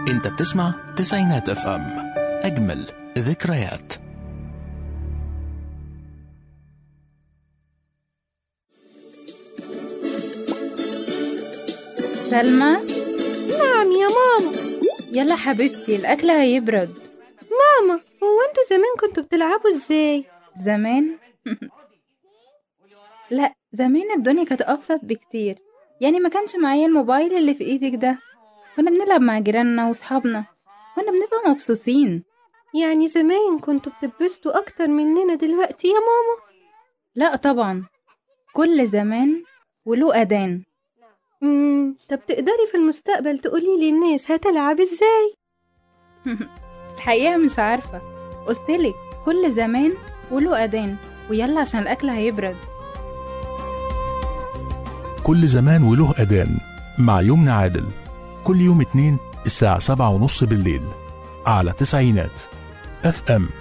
انت بتسمع تسعينات اف ام اجمل ذكريات سلمى نعم يا ماما يلا حبيبتي الأكل هيبرد ماما هو انتوا زمان كنتوا بتلعبوا ازاي زمان لا زمان الدنيا كانت أبسط بكتير يعني ما كانش معايا الموبايل اللي في ايدك ده كنا بنلعب مع جيراننا وصحابنا كنا بنبقى مبسوطين يعني زمان كنتوا بتتبسطوا اكتر مننا دلوقتي يا ماما لا طبعا كل زمان وله أذان امم طب تقدري في المستقبل تقولي للناس هتلعب ازاي الحقيقة مش عارفة قلتلك كل زمان وله أذان ويلا عشان الأكل هيبرد كل زمان وله أذان مع يمنى عادل كل يوم اتنين الساعة سبعة ونص بالليل على تسعينات اف ام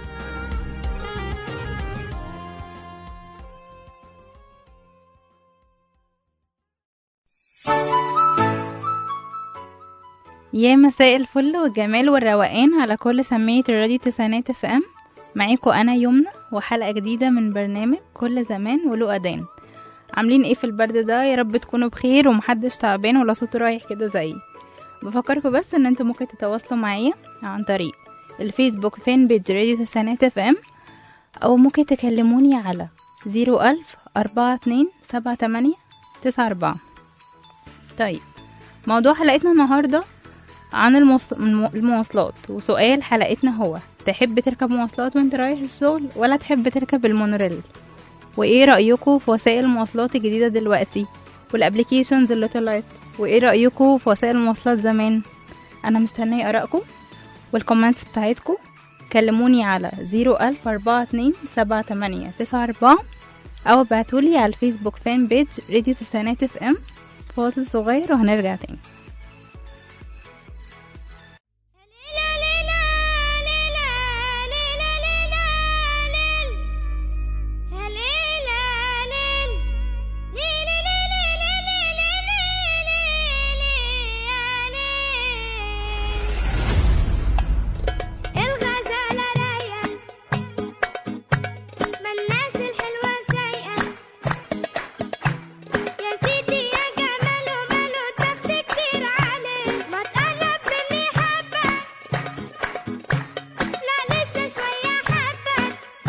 يا مساء الفل والجمال والروقان على كل سمية الراديو تسعينات اف ام معاكم انا يمنى وحلقة جديدة من برنامج كل زمان وله اذان عاملين ايه في البرد ده يا رب تكونوا بخير ومحدش تعبان ولا صوته رايح كده زيي بفكركم بس ان انتوا ممكن تتواصلوا معايا عن طريق الفيسبوك فان بيج راديو تسعينات اف ام او ممكن تكلموني على زيرو ألف أربعة اتنين سبعة تمانية تسعة أربعة طيب موضوع حلقتنا النهاردة عن الموص... الم- المواصلات وسؤال حلقتنا هو تحب تركب مواصلات وانت رايح الشغل ولا تحب تركب المونوريل وايه رأيكم في وسائل المواصلات الجديدة دلوقتي والابليكيشنز اللي طلعت وايه رأيكم في وسائل المواصلات زمان انا مستنية ارائكم والكومنتس بتاعتكم كلموني على زيرو ألف أربعة اتنين سبعة تمانية تسعة أربعة أو ابعتولي على الفيسبوك فان بيج راديو تسعينات اف ام فاصل صغير وهنرجع تاني الغزالة رايقة ما الناس الحلوة سايقة يا سيدي يا جمال وماله تخت كتير عليه ما تقرب مني حبة لا لسه شوية حبة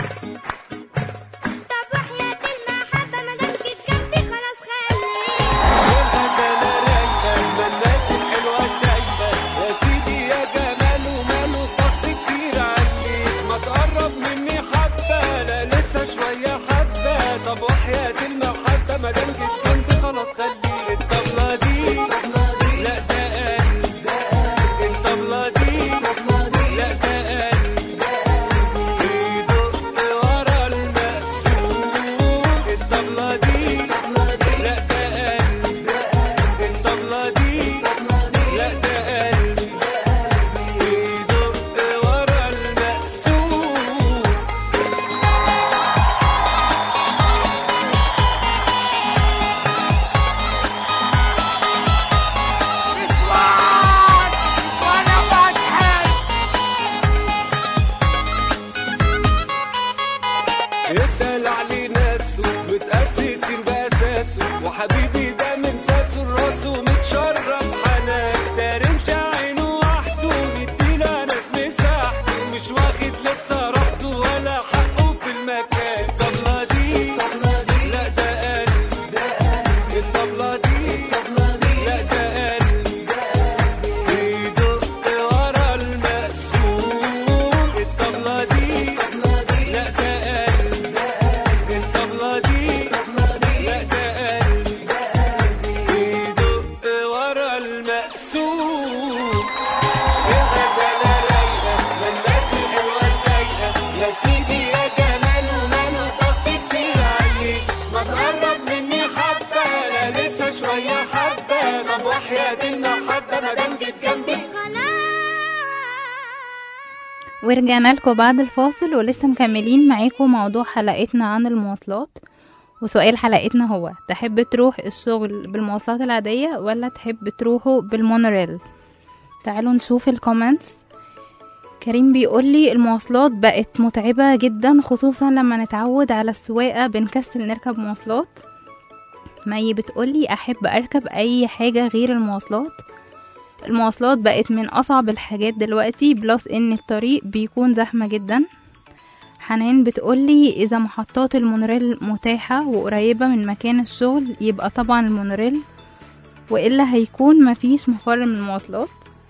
طب وحياة المحبة مادام جيت جنبي خلاص خليك الغزالة رايقة ما الناس الحلوة شايفة يا سيدي يا جمال وماله ضغط كتير عليك ما تقرب مني حبة لا لسه شوية حبة طب وحياة المحبة ما دام جيت جنبي خلاص خليك الطبلة دي لا ده قلب الطبلة دي لا ده قلب بيدق ورا المقسوم الطبلة دي لا ده قلب الطبلة دي لا ده قلبي بيدق ورا المقسوم الدلع لي ناسه متأسسين بأساسه وحبيبي ده من ساسه لراسه متشرب حنان ده رمش عينه وحده يدينا ناس مساحته مش واخد لسه راحته ولا حقه في المكان الطبلة دي لا ده قلبي الطبلة دي لا ده قلبي بيدق ورا المقسوم الطبلة دي لا ده قلبي الطبلة دي لا ده قلبي بيدق ورا المقسوم الغزالة رايقة ما الناس الحلوة سايقة يا سيدي يا جمال وماله ضغط كتير عليك ما تقرب مني حبة لا لسه شوية حبة طب وحياة المحبة ما دام جيت جنبي ورجعنا لكم بعد الفاصل ولسه مكملين معاكم موضوع حلقتنا عن المواصلات وسؤال حلقتنا هو تحب تروح الشغل بالمواصلات العادية ولا تحب تروحوا بالمونوريل تعالوا نشوف الكومنتس كريم بيقول لي المواصلات بقت متعبة جدا خصوصا لما نتعود على السواقة بنكسل نركب مواصلات مي بتقولي أحب أركب أي حاجة غير المواصلات المواصلات بقت من أصعب الحاجات دلوقتي بلس إن الطريق بيكون زحمة جدا حنان بتقولي إذا محطات المونوريل متاحة وقريبة من مكان الشغل يبقى طبعا المونوريل وإلا هيكون مفيش مفر من المواصلات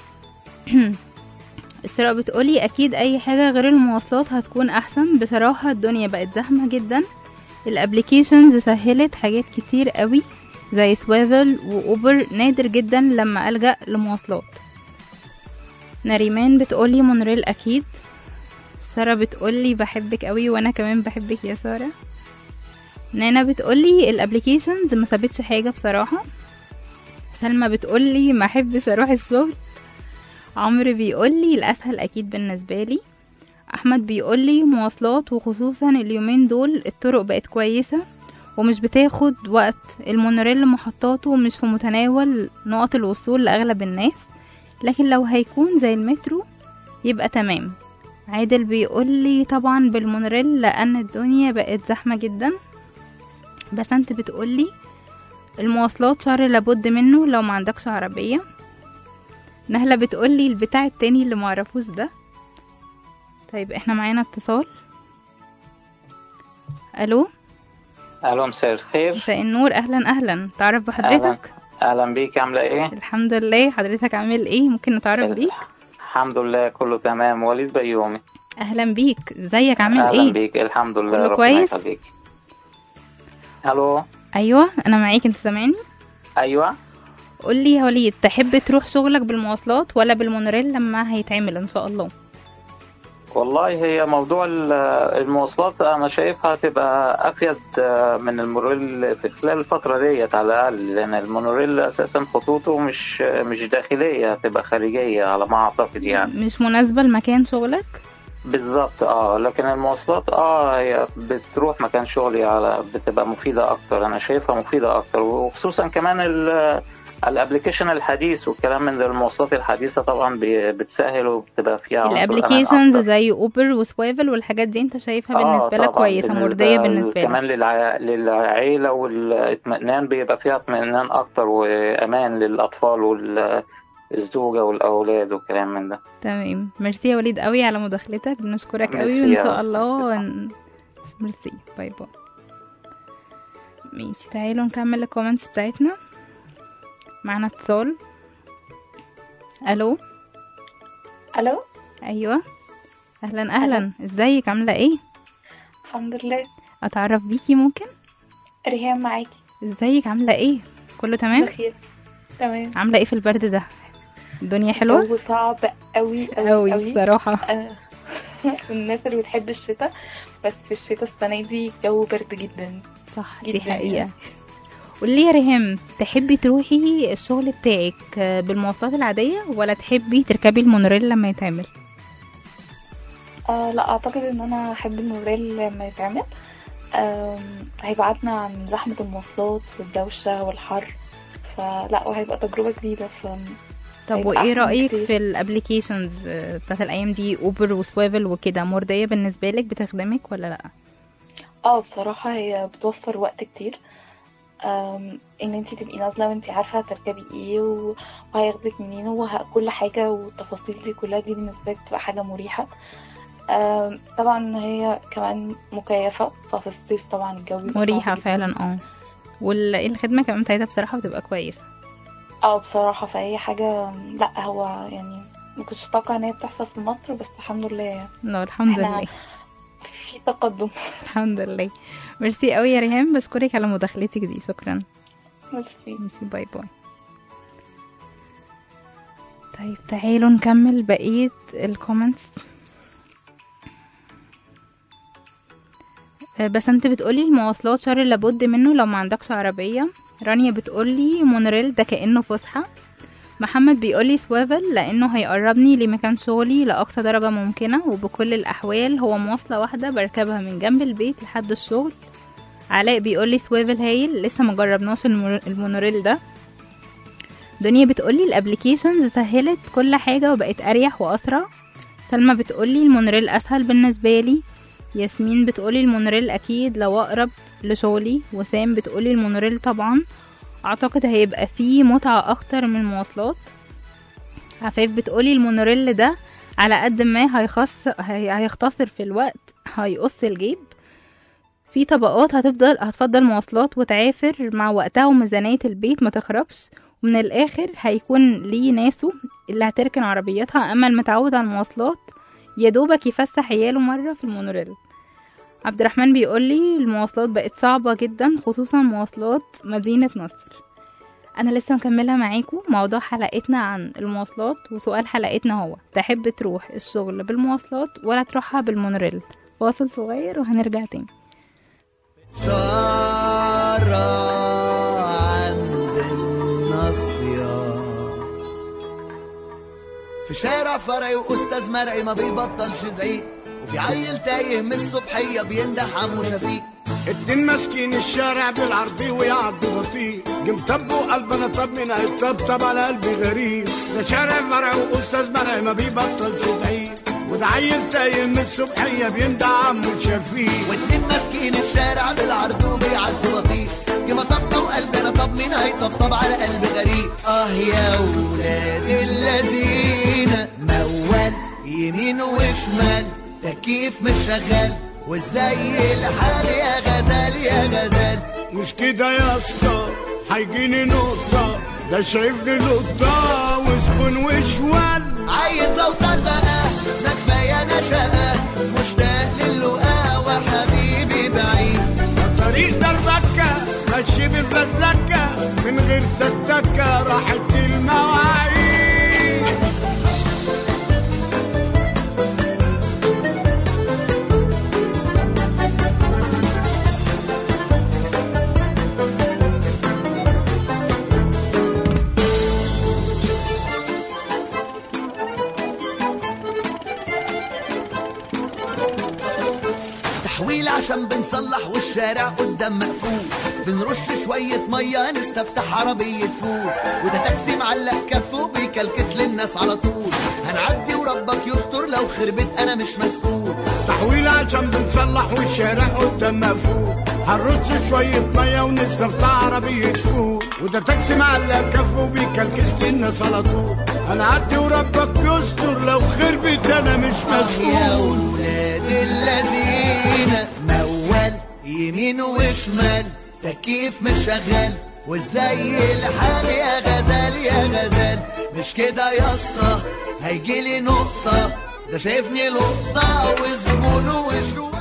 إسراء بتقولي أكيد أي حاجة غير المواصلات هتكون أحسن بصراحة الدنيا بقت زحمة جدا الابليكيشنز سهلت حاجات كتير قوي زي سوافل وأوبر نادر جدا لما ألجأ لمواصلات نريمان بتقولي مونوريل أكيد سارة بتقولي بحبك قوي وأنا كمان بحبك يا سارة نانا بتقولي الابليكيشنز ما سابتش حاجة بصراحة سلمى بتقولي ما احبش اروح الشغل عمرو بيقولي الاسهل اكيد بالنسبه لي احمد بيقولي مواصلات وخصوصا اليومين دول الطرق بقت كويسه ومش بتاخد وقت المونوريل محطاته مش في متناول نقط الوصول لاغلب الناس لكن لو هيكون زي المترو يبقى تمام عادل بيقولي طبعا بالمونوريل لان الدنيا بقت زحمه جدا بس انت بتقولي المواصلات شر لابد منه لو ما عندكش عربية نهلة بتقولي البتاع التاني اللي معرفوش ده طيب احنا معانا اتصال الو الو مساء الخير مساء النور اهلا اهلا تعرف اهلا بحضرتك اهلا بيك عامله ايه الحمد لله حضرتك عامل ايه ممكن نتعرف بيك الحمد لله كله تمام وليد بيومي اهلا بيك ازيك عامل اهلا ايه بيك الحمد لله كله ربنا كويس؟ يخليك الو ايوه انا معاك انت سامعني ايوه قولي يا وليد تحب تروح شغلك بالمواصلات ولا بالمونوريل لما هيتعمل ان شاء الله والله هي موضوع ال- المواصلات انا شايفها تبقى افيد آه، من المونوريل في خلال الفتره ديت على الاقل لان المونوريل اساسا خطوطه مش مش داخليه تبقى خارجيه على ما اعتقد يعني مش مناسبة لمكان شغلك بالظبط اه لكن المواصلات اه هي بتروح مكان شغلي على بتبقى مفيدة اكتر انا شايفها مفيدة اكتر وخصوصا كمان ال الابلكيشن الحديث والكلام من ده المواصلات الحديثة طبعا بي- بتسهل وبتبقى فيها عنصر أمان الابلكيشنز أكتر. زي اوبر وسوافل والحاجات دي انت شايفها بالنسبه لك طبعاً، كويسه مرضيه بالنسبه لك كمان للع... للعيلة والاطمئنان بيبقى فيها اطمئنان اكتر وامان للاطفال والزوجة والاولاد والكلام من ده تمام ميرسي يا وليد قوي على مداخلتك بنشكرك قوي ميرسي وان يا شاء رب. الله ن- ميرسي باي باي ماشي تعالوا نكمل الكومنتس بتاعتنا معنا اتصال الو الو ايوه اهلا اهلا ازيك عامله ايه الحمد لله اتعرف بيكي ممكن ريهام معاكي ازيك عامله ايه كله تمام بخير تمام عامله ايه في البرد ده الدنيا حلوه الجو صعب قوي قوي قوي قوي بصراحه أنا الناس اللي بتحب الشتاء بس الشتاء السنة دي الجو برد جدا صح دي جداً حقيقة يعني. قولي يا ريهام تحبي تروحي الشغل بتاعك بالمواصلات العادية ولا تحبي تركبي المونوريل لما يتعمل آه لا اعتقد ان انا احب المونوريل لما يتعمل آم، هيبعدنا عن زحمة المواصلات والدوشة والحر فلا وهيبقى تجربة جديدة ف طب هيبقى وايه أحسن رأيك بكتير. في الابليكيشنز بتاعت الايام دي اوبر وسوافل وكده مرضية بالنسبة لك بتخدمك ولا لا اه بصراحة هي بتوفر وقت كتير أم، ان انتي تبقي نازلة وانتي عارفة هتركبي ايه و- وهياخدك منين وكل حاجة والتفاصيل دي كلها دي بالنسبة لك بتبقى حاجة مريحة أم، طبعا هي كمان مكيفة ففي الصيف طبعا الجو بيبقى صعب مريحة جداً. فعلا اه والخدمة كمان بتاعتها بصراحة بتبقى كويسة اه بصراحة فهي حاجة لا هو يعني مكنتش اتوقع ان هي بتحصل في مصر بس الحمد لله يعني لا الحمد إحنا لله في تقدم الحمد لله ميرسي قوي يا ريهام بشكرك على مداخلتك دي شكرا ميرسي ميرسي باي باي طيب تعالوا نكمل بقية الكومنتس آه، بس انت بتقولي المواصلات شر لابد منه لو ما عندكش عربية رانيا بتقولي مونوريل ده كأنه فسحة محمد بيقولي سوافل لأنه هيقربني لمكان شغلي لأقصى درجة ممكنة وبكل الأحوال هو مواصلة واحدة بركبها من جنب البيت لحد الشغل علاء بيقولي سوافل هايل لسه مجربناش المر- المونوريل ده دنيا بتقولي الابليكيشنز سهلت كل حاجة وبقت اريح واسرع سلمى بتقولي المونوريل اسهل بالنسبة لي ياسمين بتقولي المونوريل اكيد لو اقرب لشغلي وسام بتقولي المونوريل طبعا اعتقد هيبقى فيه متعة اكتر من المواصلات عفاف بتقولي المونوريل ده على قد ما هيخص هي- هيختصر في الوقت هيقص الجيب في طبقات هتفضل هتفضل مواصلات وتعافر مع وقتها وميزانية البيت ما تخربش ومن الآخر هيكون ليه ناسه اللي هتركن عربيتها أما المتعود على المواصلات يا دوبك يفسح عياله مرة في المونوريل عبد الرحمن بيقولي المواصلات بقت صعبة جدا خصوصا مواصلات مدينة نصر أنا لسه مكملة معاكم موضوع حلقتنا عن المواصلات وسؤال حلقتنا هو تحب تروح الشغل بالمواصلات ولا تروحها بالمونوريل فاصل صغير وهنرجع تاني شارع عند الناصية في شارع فرعي وأستاذ مرعي ما بيبطلش زعيق وفي عيل تايه من الصبحية بيندح عمو شفيق اتنين ماسكين الشارع بالعرضي ويعدوا بطيء جم طبوا قلبنا طب من هيطبطب على قلبي غريب ده شارع فرع واستاذ مرعي ما بيبطلش زعيق وده عيل تايه من الصبحيه بيندع عمو شفيق واتنين ماسكين الشارع بالعرض وبيعدوا بطيء جه طبطب وقلبنا طب مين هيطبطب على قلب غريب اه يا ولاد الذين موال يمين وشمال تكييف مش شغال وازاي الحال يا غزال يا غزال مش كده يا اسطى هيجيني نقطه ده شايفني نقطه وزبون وشوال عايز اوصل بقى ما كفايه انا شقه مشتاق للقاء وحبيبي بعيد طريق دربكه ماشي بالفزلكه من غير تكتكه راحت المواعيد تحويل عشان بنصلح والشارع قدام مقفول بنرش شوية مية نستفتح عربية فول وده تاكسي معلق كفه بيكلكس للناس على طول هنعدي وربك يستر لو خربت انا مش مسؤول تحويل عشان بنصلح والشارع قدام مقفول هنرش شوية مية ونستفتح عربية فول وده تاكسي معلق كفه بيكلكس للناس على طول هنعدي وربك يستر لو خربت انا مش يا مسؤول ولاد الذين موال يمين وشمال تكييف مش شغال وازاي الحال يا غزال يا غزال مش كده يا اسطى هيجيلي نقطة ده شايفني لقطة وزبون وشوال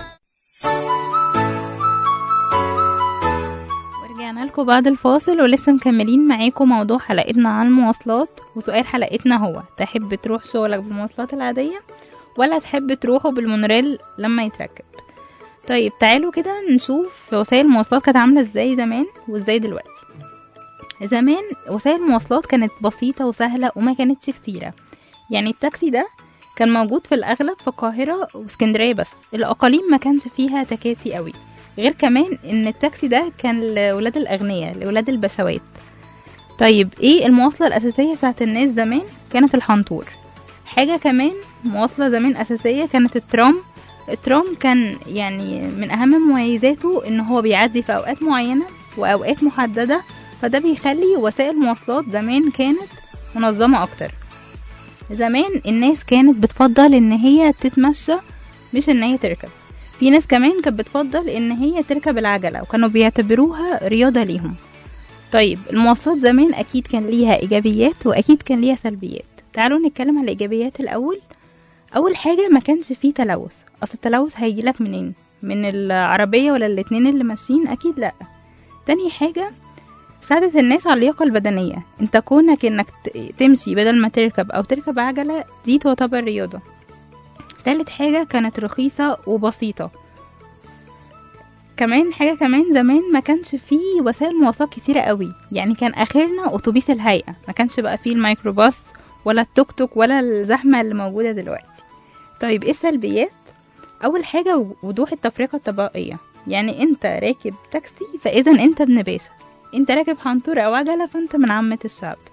ورجعنا لكم بعد الفاصل ولسه مكملين معاكم موضوع حلقتنا عن المواصلات وسؤال حلقتنا هو تحب تروح شغلك بالمواصلات العادية ولا تحب تروحه بالمونوريل لما يتركب طيب تعالوا كده نشوف وسائل المواصلات كانت عاملة ازاي زمان وازاي دلوقتي زمان وسائل المواصلات كانت بسيطة وسهلة وما كانتش كتيرة يعني التاكسي ده كان موجود في الأغلب في القاهرة واسكندرية بس الأقاليم ما كانش فيها تكاسي قوي غير كمان ان التاكسي ده كان لولاد الاغنياء لولاد البشوات طيب ايه المواصله الاساسيه بتاعت الناس زمان كانت الحنطور حاجه كمان مواصله زمان اساسيه كانت الترام الترام كان يعني من اهم مميزاته ان هو بيعدي في اوقات معينه واوقات محدده فده بيخلي وسائل المواصلات زمان كانت منظمه اكتر زمان الناس كانت بتفضل ان هي تتمشى مش ان هي تركب في ناس كمان كانت بتفضل ان هي تركب العجلة وكانوا بيعتبروها رياضة ليهم طيب المواصلات زمان اكيد كان ليها ايجابيات واكيد كان ليها سلبيات تعالوا نتكلم على الايجابيات الاول اول حاجة ما كانش فيه تلوث اصل التلوث هيجيلك منين من العربية ولا الاتنين اللي ماشيين اكيد لا تاني حاجة ساعدت الناس على اللياقة البدنية انت كونك انك ت- تمشي بدل ما تركب او تركب عجلة دي تعتبر رياضة تالت حاجة كانت رخيصة وبسيطة كمان حاجة كمان زمان ما كانش فيه وسائل مواصلات كتيرة قوي يعني كان آخرنا أتوبيس الهيئة ما كانش بقى فيه الميكروباص ولا التوك توك ولا الزحمة اللي موجودة دلوقتي طيب ايه السلبيات أول حاجة وضوح التفرقة الطبقية يعني انت راكب تاكسي فإذا انت ابن باشا انت راكب حنطور أو عجلة فانت من عامة الشعب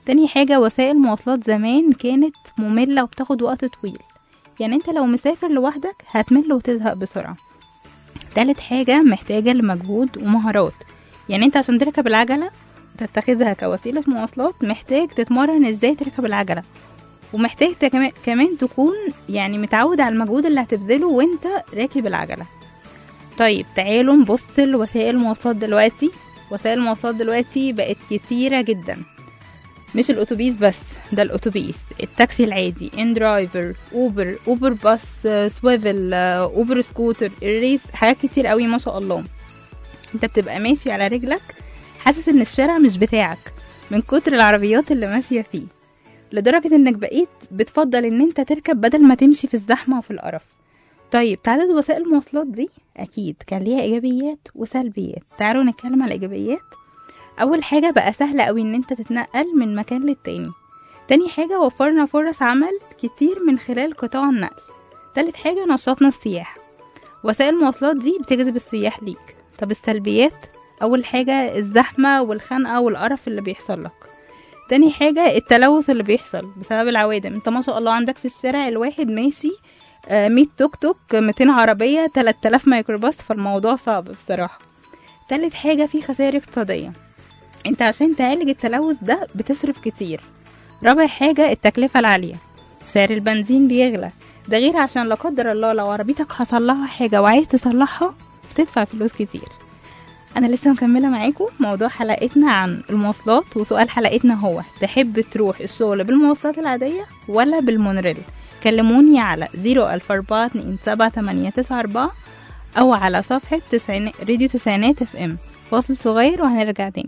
تاني حاجة وسائل مواصلات زمان كانت مملة وبتاخد وقت طويل يعني انت لو مسافر لوحدك هتمل وتزهق بسرعة تالت حاجة محتاجة لمجهود ومهارات يعني انت عشان تركب العجلة تتخذها كوسيلة مواصلات محتاج تتمرن ازاي تركب العجلة ومحتاج تكما- كمان تكون يعني متعود على المجهود اللي هتبذله وانت راكب العجلة طيب تعالوا نبص لوسائل المواصلات دلوقتي وسائل المواصلات دلوقتي بقت كتيرة جدا مش الاتوبيس بس ده الاتوبيس التاكسي العادي ان درايفر اوبر اوبر باص آه، سويفل آه، اوبر سكوتر الريس حاجات كتير قوي ما شاء الله انت بتبقى ماشي على رجلك حاسس ان الشارع مش بتاعك من كتر العربيات اللي ماشية فيه لدرجة انك بقيت بتفضل ان انت تركب بدل ما تمشي في الزحمة وفي القرف طيب تعدد وسائل المواصلات دي اكيد كان ليها ايجابيات وسلبيات تعالوا نتكلم على الايجابيات اول حاجة بقى سهل قوي ان انت تتنقل من مكان للتاني تاني حاجة وفرنا فرص عمل كتير من خلال قطاع النقل تالت حاجة نشاطنا السياحة وسائل المواصلات دي بتجذب السياح ليك طب السلبيات أول حاجة الزحمة والخنقة والقرف اللي بيحصل لك تاني حاجة التلوث اللي بيحصل بسبب العوادم انت ما شاء الله عندك في الشارع الواحد ماشي آه، 100 توك توك 200 عربية 3000 ميكروباص فالموضوع صعب بصراحة تالت حاجة في خسائر اقتصادية انت عشان تعالج التلوث ده بتصرف كتير رابع حاجة التكلفة العالية سعر البنزين بيغلى ده غير عشان لا قدر الله لو عربيتك حصل لها حاجة وعايز تصلحها بتدفع فلوس كتير انا لسه مكمله معاكم موضوع حلقتنا عن المواصلات وسؤال حلقتنا هو تحب تروح الشغل بالمواصلات العاديه ولا بالمونوريل كلموني على 004278994 او على صفحه تسعين... راديو تسعينات اف ام فاصل صغير وهنرجع تاني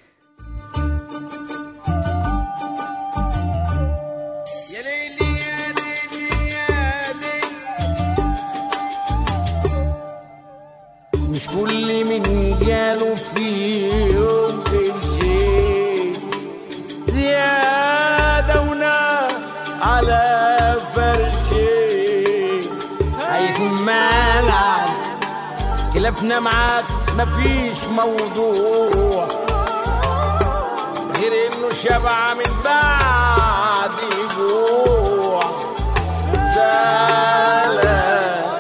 مش كل من جاله في يوم قرشين زيادة ونار على فرشين هيكون ملعب خلافنا معاك مفيش موضوع غير انه شبع من بعد جوع زعلان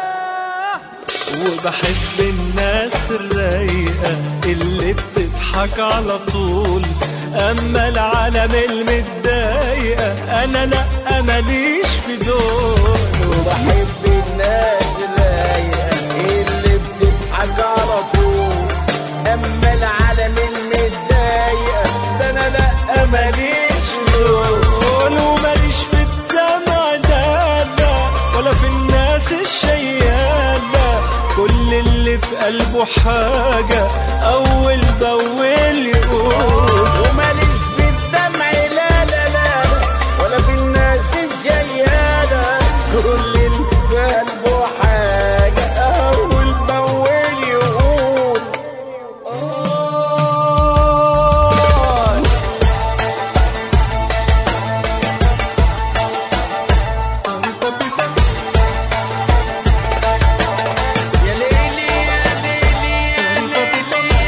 وبحب الناس الرايقة اللي بتضحك على طول أما العالم المتضايقة أنا لأ ماليش في دول وبحب الناس الرايقة اللي بتضحك على طول أما العالم المتضايقة ده أنا لأ ماليش دول وماليش في الدمع ده لا ولا في الناس الشيالة كل اللي في قلبه حاجة أول بأول يقول وماليش في الدمع لا لا لا ولا في الناس الجيالة كل اللي في قلبه حاجة أول بأول يقول آه يا ليلي يا ليلي يا ليلي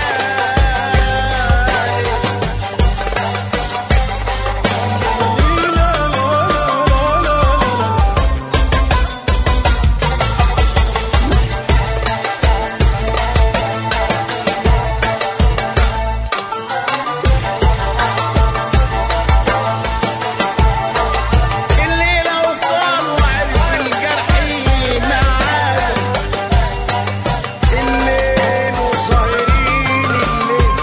الليلة وطال وعرف الجرح معانا الليل وصايرين الليل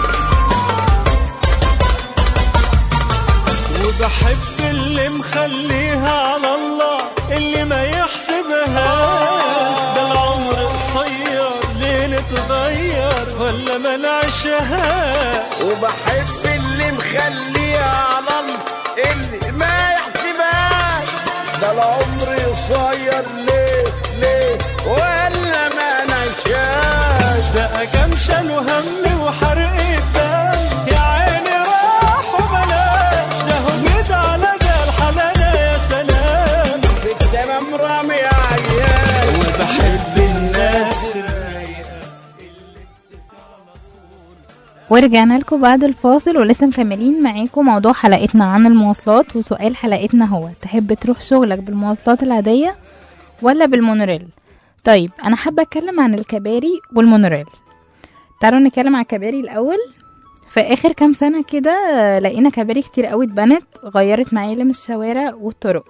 وبحب اللي مخليها على الله اللي ما يحسبهاش ده العمر قصير ليه نتغير ولا ما نعيشهاش وبحب اللي مخليها على الله اللي ما يحسبهاش ده العمر قصير ليه ليه ولا ما نشاش ده كام شالوا هم وحرق الدم يا عيني راح وبلاش ده هجيت على ده الحلال يا سلام في التمام رامي عيال وبحب الناس الرايقة اللي بتتكلم على طول ورجعنا لكم بعد الفاصل ولسه مكملين معاكم موضوع حلقتنا عن المواصلات وسؤال حلقتنا هو تحب تروح شغلك بالمواصلات العادية ولا بالمونوريل طيب انا حابة اتكلم عن الكباري والمونوريل تعالوا نتكلم عن الكباري الاول في اخر كام سنة كده آه، لقينا كباري كتير قوي اتبنت غيرت معالم الشوارع والطرق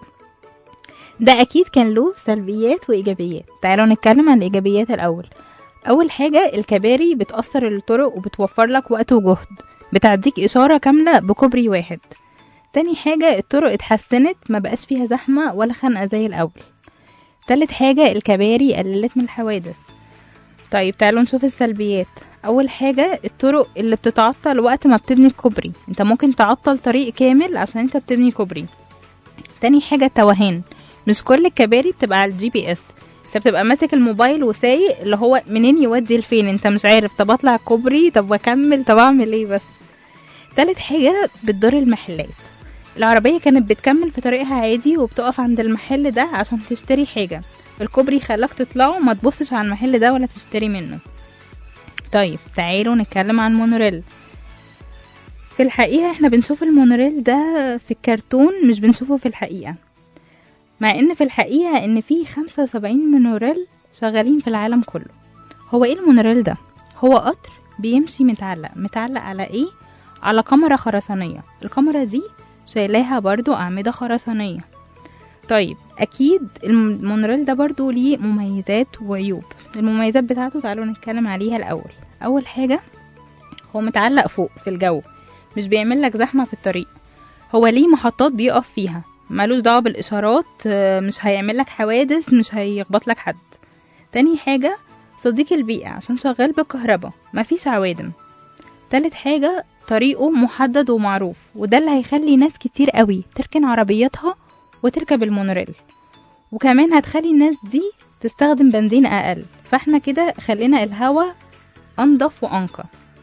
ده اكيد كان له سلبيات وايجابيات تعالوا نتكلم عن الايجابيات الاول اول حاجه الكباري بتاثر الطرق وبتوفر لك وقت وجهد بتعديك اشاره كامله بكوبري واحد تاني حاجه الطرق اتحسنت ما بقاش فيها زحمه ولا خنقه زي الاول تالت حاجه الكباري قللت من الحوادث طيب تعالوا نشوف السلبيات اول حاجه الطرق اللي بتتعطل وقت ما بتبني الكوبري انت ممكن تعطل طريق كامل عشان انت بتبني كوبري تاني حاجه التوهان مش كل الكباري بتبقى على الجي بي اس انت بتبقى ماسك الموبايل وسايق اللي هو منين يودي لفين انت مش عارف طب اطلع كوبري طب واكمل طب اعمل ايه بس تالت حاجة بتضر المحلات العربية كانت بتكمل في طريقها عادي وبتقف عند المحل ده عشان تشتري حاجة الكوبري خلاك تطلعه ما تبصش على المحل ده ولا تشتري منه طيب تعالوا نتكلم عن مونوريل في الحقيقة احنا بنشوف المونوريل ده في الكرتون مش بنشوفه في الحقيقة مع ان في الحقيقة ان في خمسة وسبعين مونوريل شغالين في العالم كله هو ايه المونوريل ده هو قطر بيمشي متعلق متعلق على ايه على كاميرا خرسانية الكاميرا دي شايلاها برضو أعمدة خرسانية طيب أكيد المونوريل ده برضو ليه مميزات وعيوب المميزات بتاعته تعالوا نتكلم عليها الأول أول حاجة هو متعلق فوق في الجو مش بيعمل لك زحمة في الطريق هو ليه محطات بيقف فيها ملوش دعوة بالإشارات آه، مش هيعمل لك حوادث مش هيخبط لك حد تاني حاجة صديق البيئة عشان شغال بالكهرباء مفيش عوادم تالت حاجة طريقه محدد ومعروف وده اللي هيخلي ناس كتير قوي تركن عربياتها وتركب المونوريل وكمان هتخلي الناس دي تستخدم بنزين أقل فاحنا كده خلينا الهوا أنضف وأنقى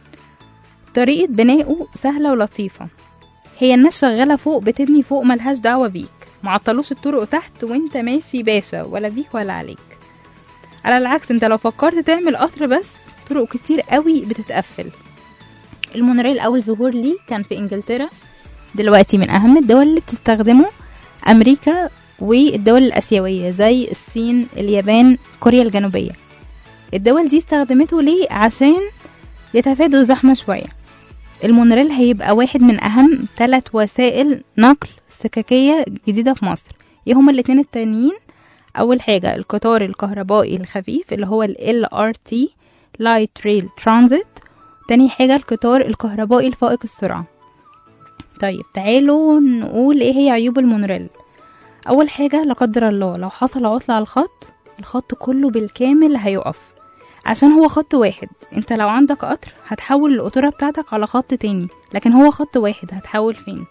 طريقة بنائه سهلة ولطيفة هي الناس شغالة فوق بتبني فوق ملهاش دعوة بيك معطلوش الطرق تحت وانت ماشي باشا ولا بيك ولا عليك على العكس انت لو فكرت تعمل قطر بس طرق كتير قوي بتتقفل المونوريل اول ظهور ليه كان في انجلترا دلوقتي من اهم الدول اللي بتستخدمه امريكا والدول الاسيويه زي الصين اليابان كوريا الجنوبيه الدول دي استخدمته ليه عشان يتفادوا الزحمه شويه المونوريل هيبقى واحد من اهم ثلاث وسائل نقل سككيه جديده في مصر ايه هما الاتنين التانيين اول حاجه القطار الكهربائي الخفيف اللي هو ال LRT Light Rail Transit تاني حاجة القطار الكهربائي الفائق السرعة طيب تعالوا نقول ايه هي عيوب المونوريل اول حاجة لا قدر الله لو حصل عطلة على الخط الخط كله بالكامل هيقف عشان هو خط واحد انت لو عندك قطر هتحول القطورة بتاعتك على خط تاني لكن هو خط واحد هتحول فين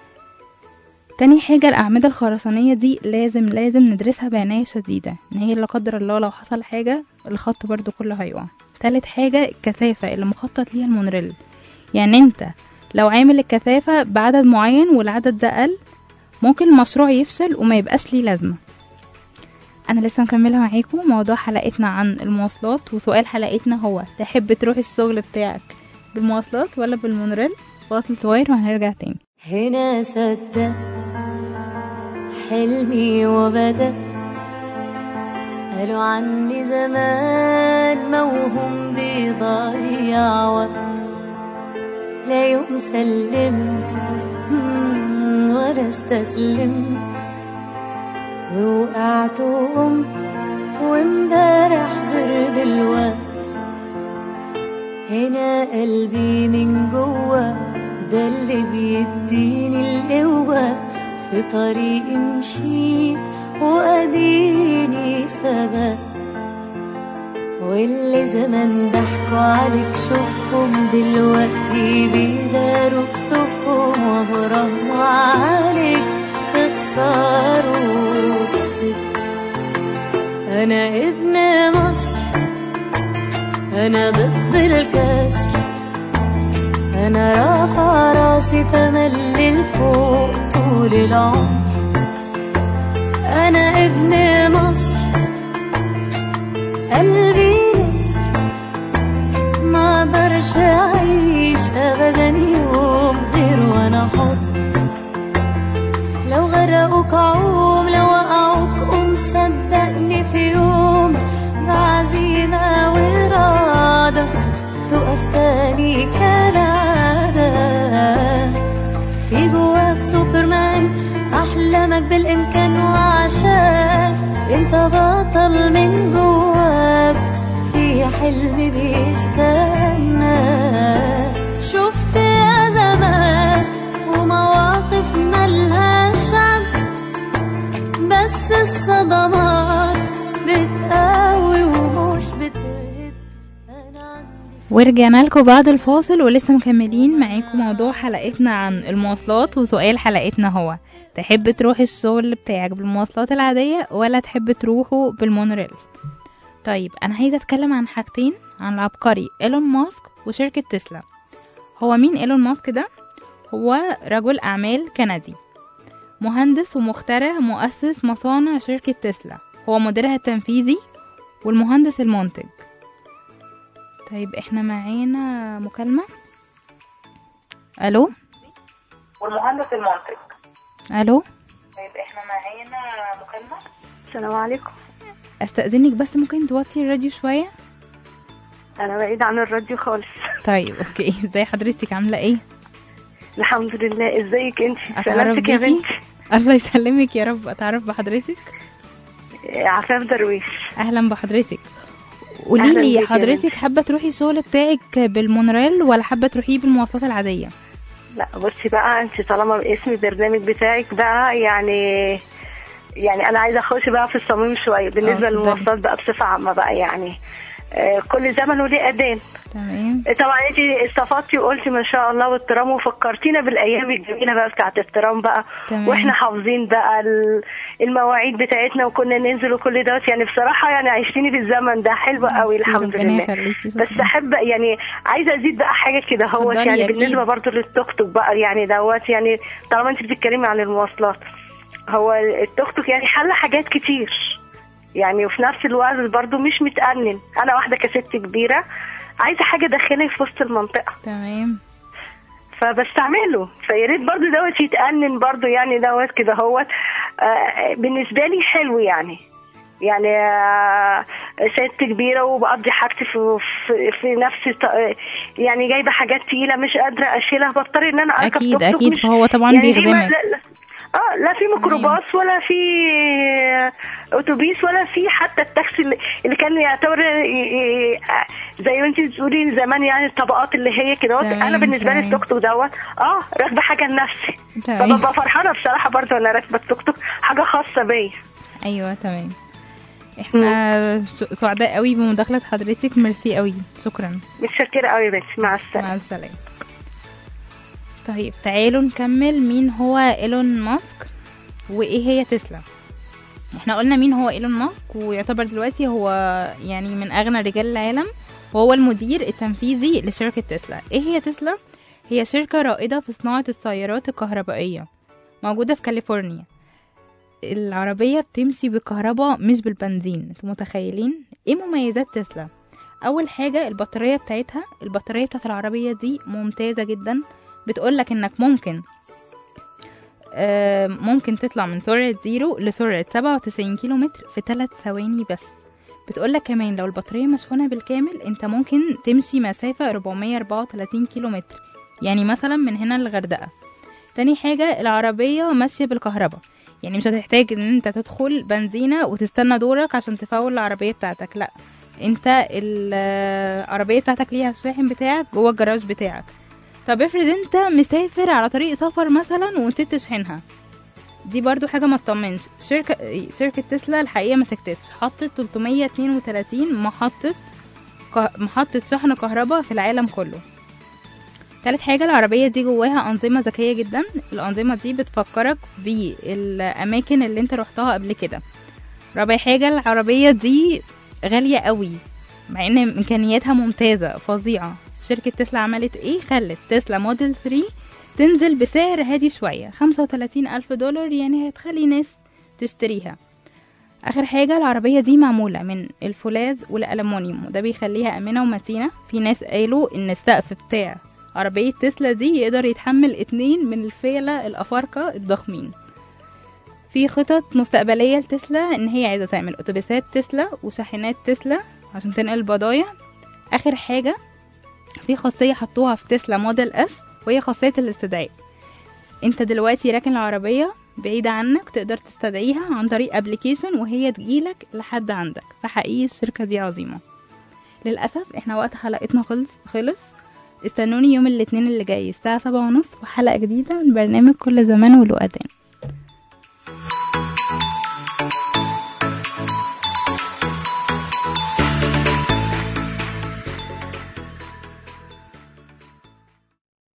تاني حاجة الأعمدة الخرسانية دي لازم لازم ندرسها بعناية شديدة ان هي لا قدر الله لو حصل حاجة الخط برضو كله هيقع تالت حاجة الكثافة اللي مخطط ليها المونوريل يعني انت لو عامل الكثافة بعدد معين والعدد ده قل ممكن المشروع يفشل وما يبقاش ليه لازمة انا لسه مكملة معاكم موضوع حلقتنا عن المواصلات وسؤال حلقتنا هو تحب تروح الشغل بتاعك بالمواصلات ولا بالمونوريل فاصل صغير وهنرجع تاني هنا صدقت حلمي وبدأ قالوا عني زمان موهوم بيضيع وقت لا يوم سلمت مم، ولا استسلمت ووقعت وقمت وامبارح غير دلوقت هنا قلبي من جوه ده اللي بيديني القوة في طريقي مشيت وأديني ثبت واللي زمان ضحكوا عليك شوفهم دلوقتي بيداروا كسوفهم وبرهنوا عليك تخسروا كسبت أنا ابن مصر أنا ضد الكسر أنا رافع راسي تملي لفوق طول العمر أنا ابن مصر قلبي نسر ما اقدرش أعيش حب لو غرقوك عوم لو وقعوك قوم صدقني في يوم بعزيمة وإرادة تقف تاني كالعادة في جواك سوبرمان أحلامك بالإمكان وعشان انت بطل من جواك في حلم بيستنى شفت أزمات ومواقف ملهاش عد بس الصدمات بتقوي ومش بتهد ورجعنا لكم بعد الفاصل ولسه مكملين معاكم موضوع حلقتنا عن المواصلات وسؤال حلقتنا هو تحب تروح الشغل بتاعك بالمواصلات العادية ولا تحب تروحه بالمونوريل طيب أنا عايزة أتكلم عن حاجتين عن العبقري إيلون ماسك وشركة تسلا هو مين إيلون ماسك ده؟ هو رجل أعمال كندي مهندس ومخترع مؤسس مصانع شركة تسلا هو مديرها التنفيذي والمهندس المنتج طيب احنا معانا مكالمة الو والمهندس المنتج الو طيب احنا معانا مكالمة السلام عليكم استأذنك بس ممكن توطي الراديو شوية انا بعيد عن الراديو خالص طيب اوكي ازاي حضرتك عاملة ايه الحمد لله ازيك انت اتعرف سلامتك يا بيكي بنتي الله يسلمك يا رب اتعرف بحضرتك عفاف درويش اهلا بحضرتك قولي أهلاً لي بيك يا حضرتك بنتي. حابة تروحي الشغل بتاعك بالمونوريل ولا حابة تروحيه بالمواصلات العادية لا بصي بقى انت طالما اسم البرنامج بتاعك بقى يعني يعني انا عايزه اخش بقى في الصميم شويه بالنسبه اتفضلي. للمواصلات بقى بصفه عامه بقى يعني آه، كل زمن وليه اذان تمام طبعا انت استفدتي وقلتي ما شاء الله والترام وفكرتينا بالايام الجميله بقى بتاعت الترام بقى تمام. واحنا حافظين بقى ال- المواعيد بتاعتنا وكنا ننزل وكل دوت يعني بصراحه يعني عايشيني في الزمن ده حلو قوي الحمد ربنا لله يخليكي، بس احب يعني عايزه ازيد بقى حاجه كده هو اتفضلي يعني أكيد. بالنسبه برضو للتوك توك بقى يعني دوت يعني طالما انت بتتكلمي عن المواصلات هو التوك توك يعني حل حاجات كتير يعني وفي نفس الوقت برضو مش متأنن انا واحده كست كبيره عايزه حاجه ادخلها في وسط المنطقه تمام فبستعمله فيا ريت برضو دوت يتأنن برضو يعني دوت كده هوت آه، بالنسبه لي حلو يعني يعني آه، ست كبيره وبقضي حاجتي في في, في نفس ط- يعني جايبه حاجات تقيله مش قادره اشيلها بضطر ان انا اركب أكيد، توك توك أكيد، مش- فهو طبعاً يعني دي ما- بيخدمك. لا- لا- اه لا في ميكروباص ولا في اتوبيس ولا في حتى التاكسي اللي- اللي كان يعتبر ي- ي- زي ما انت بتقولي زمان يعني الطبقات اللي هي كده تمام، انا بالنسبه لي تمام. التوك توك دوت اه راكبه حاجه لنفسي تمام. فببقى فرحانه بصراحه برضه وانا راكبه التوك توك حاجه خاصه بيا ايوه تمام احنا س- سعداء قوي بمداخلة حضرتك ميرسي قوي شكرا متشكره قوي يا بنتي مع السلامه مع السلامة طيب تعالوا نكمل مين هو ايلون ماسك وايه هي تسلا احنا قلنا مين هو ايلون ماسك ويعتبر دلوقتي هو يعني من اغنى رجال العالم وهو المدير التنفيذي لشركة تسلا ايه هي تسلا هي شركة رائدة في صناعة السيارات الكهربائية موجودة في كاليفورنيا العربية بتمشي بالكهرباء مش بالبنزين انتوا متخيلين ايه مميزات تسلا اول حاجة البطارية بتاعتها البطارية بتاعت العربية دي ممتازة جدا بتقولك انك ممكن آه، ممكن تطلع من سرعة زيرو لسرعة سبعة وتسعين كيلو متر في ثلاث ثواني بس بتقولك كمان لو البطارية مشحونة بالكامل انت ممكن تمشي مسافة 434 كيلو متر يعني مثلا من هنا للغردقة تاني حاجة العربية ماشية بالكهرباء يعني مش هتحتاج ان انت تدخل بنزينة وتستنى دورك عشان تفول العربية بتاعتك لا انت العربية بتاعتك ليها الشاحن بتاعك جوه الجراج بتاعك طب افرض انت مسافر على طريق سفر مثلا ونسيت تشحنها دي برضو حاجة ما تطمنش شركة شركة تسلا الحقيقة ما سكتتش حطت 332 محطة ك- محطة شحن كهرباء في العالم كله تالت حاجة العربية دي جواها أنظمة ذكية جدا الأنظمة دي بتفكرك بالأماكن اللي انت رحتها قبل كده رابع حاجة العربية دي غالية قوي مع ان امكانياتها ممتازة فظيعة شركة تسلا عملت ايه خلت تسلا موديل 3 تنزل بسعر هادي شوية 35 ألف دولار يعني هتخلي ناس تشتريها آخر حاجة العربية دي معمولة من الفولاذ والألمونيوم وده بيخليها آمنة ومتينة في ناس قالوا إن السقف بتاع عربية تسلا دي يقدر يتحمل اتنين من الفيلة الأفارقة الضخمين في خطط مستقبلية لتسلا إن هي عايزة تعمل أتوبيسات تسلا وشاحنات تسلا عشان تنقل البضايع آخر حاجة في خاصية حطوها في تسلا موديل اس وهي خاصية الاستدعاء انت دلوقتي راكن العربية بعيدة عنك تقدر تستدعيها عن طريق ابلكيشن وهي تجيلك لحد عندك فحقيقي الشركة دي عظيمة للأسف احنا وقت حلقتنا خلص خلص استنوني يوم الاثنين اللي جاي الساعة سبعة ونص وحلقة جديدة من برنامج كل زمان وله أذان